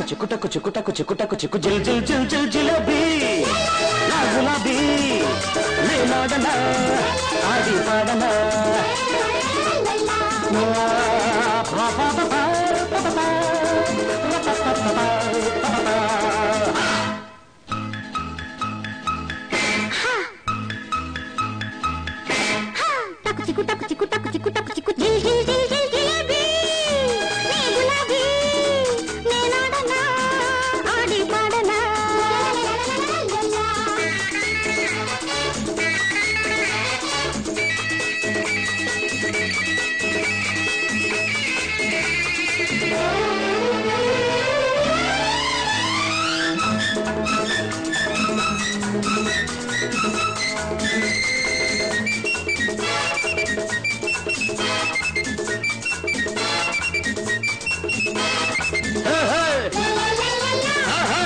చిక్కుటకు చిక్కుటకు చిక్కుటకు చిక్కు జిల్ జిల్ జిల్ జిల్ జిలేబీ నా గులాబీ నేనాడనా ఆడి పాడనా ఆ, పా, పా, పా, పా, పా, పా, పా, పా, పా, పా, పా, పా, పా, పా. టకు చిక్కు టకు చిక్కు టకు చిక్కు టకు చిక్కు జిల్ జిల్ జిల్ జిల్ జిలేబీ నీ గులాబీ నేనాడనా ఆడి పాడనా హే, హే. ఆహా.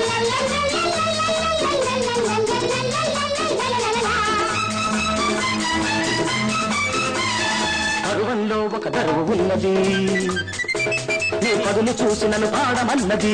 పరువంలో ఒక దరువు ఉన్నది నీ పదును చూసి నన్ను పాడమన్నది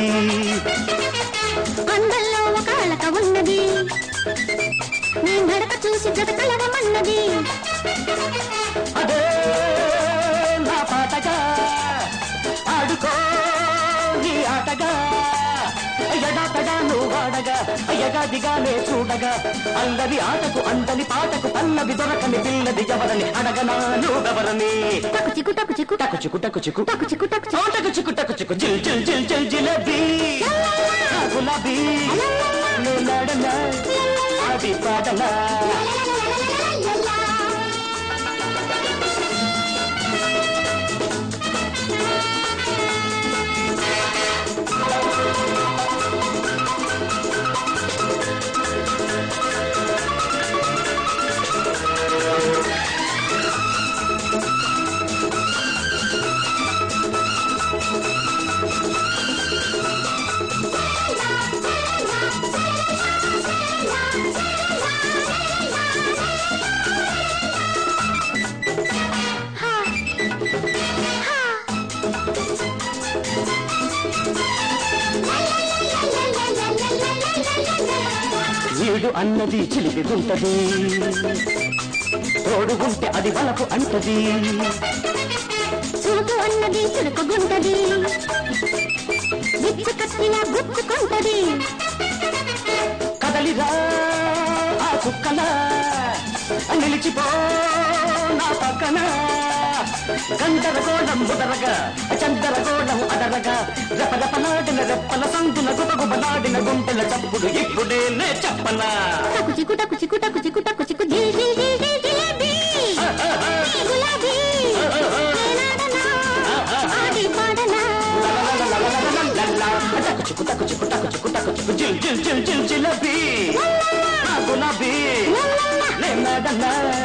అందంలో ఒక అలక ఉన్నది నీ నడక చూసి జత కలవమన్నది అదే నా పాటగా ఆడుకో నీ ఆటగా ఎడాటగా నువ్వు వాడగా అయ్యగాదిగానే చూడగా అందరి ఆటకు అందని పాటకు పల్లవి దొరకని పిల్లది ఎవరని అడగనా నువ్వెవరని టకు చిక్కు టకు చిక్కు టకు చిక్కు టకు చిక్కు టకు చిక్కు టకు చిక్కు టకు చిక్కు టకు చిక్కు జిల్ జిల్ జిల్ జిల్ జిలేబీ నా గులాబీ నేనాడనా అది పాడనా వీడు అన్నది చిలిపి ఉంటది తోడు ఉంటే అది వలపు అంటది చూపు అన్నది చురుకుగుంటది విచ్చు కత్తిలా గుచ్చుకుంటది కదలిరా ఆ చుక్కల నిలిచిపో నా పక్కన గందరగోళం ముదరగా చందరగోళం అదరగా రెపరెపలాడిన రెప్పల సందున గుబగుబలాడిన గుంటల చప్పుడు ఇప్పుడే నే చెప్పనా టకు చిక్కు టకు చిక్కు టకు చిక్కు టకు చిక్కు జిల్ జిల్ జిల్ జిల్ జిలేబీ నీ గులాబీ నేనాడనా ఆడి పాడనా లలలలలలలలలల. టకు చిక్కు టకు చిక్కు టకు చిక్కు టకు చిక్కు జిల్ జిల్ జిల్ జిల్ జిలబీ నా గులాబీ నేనాడన్నా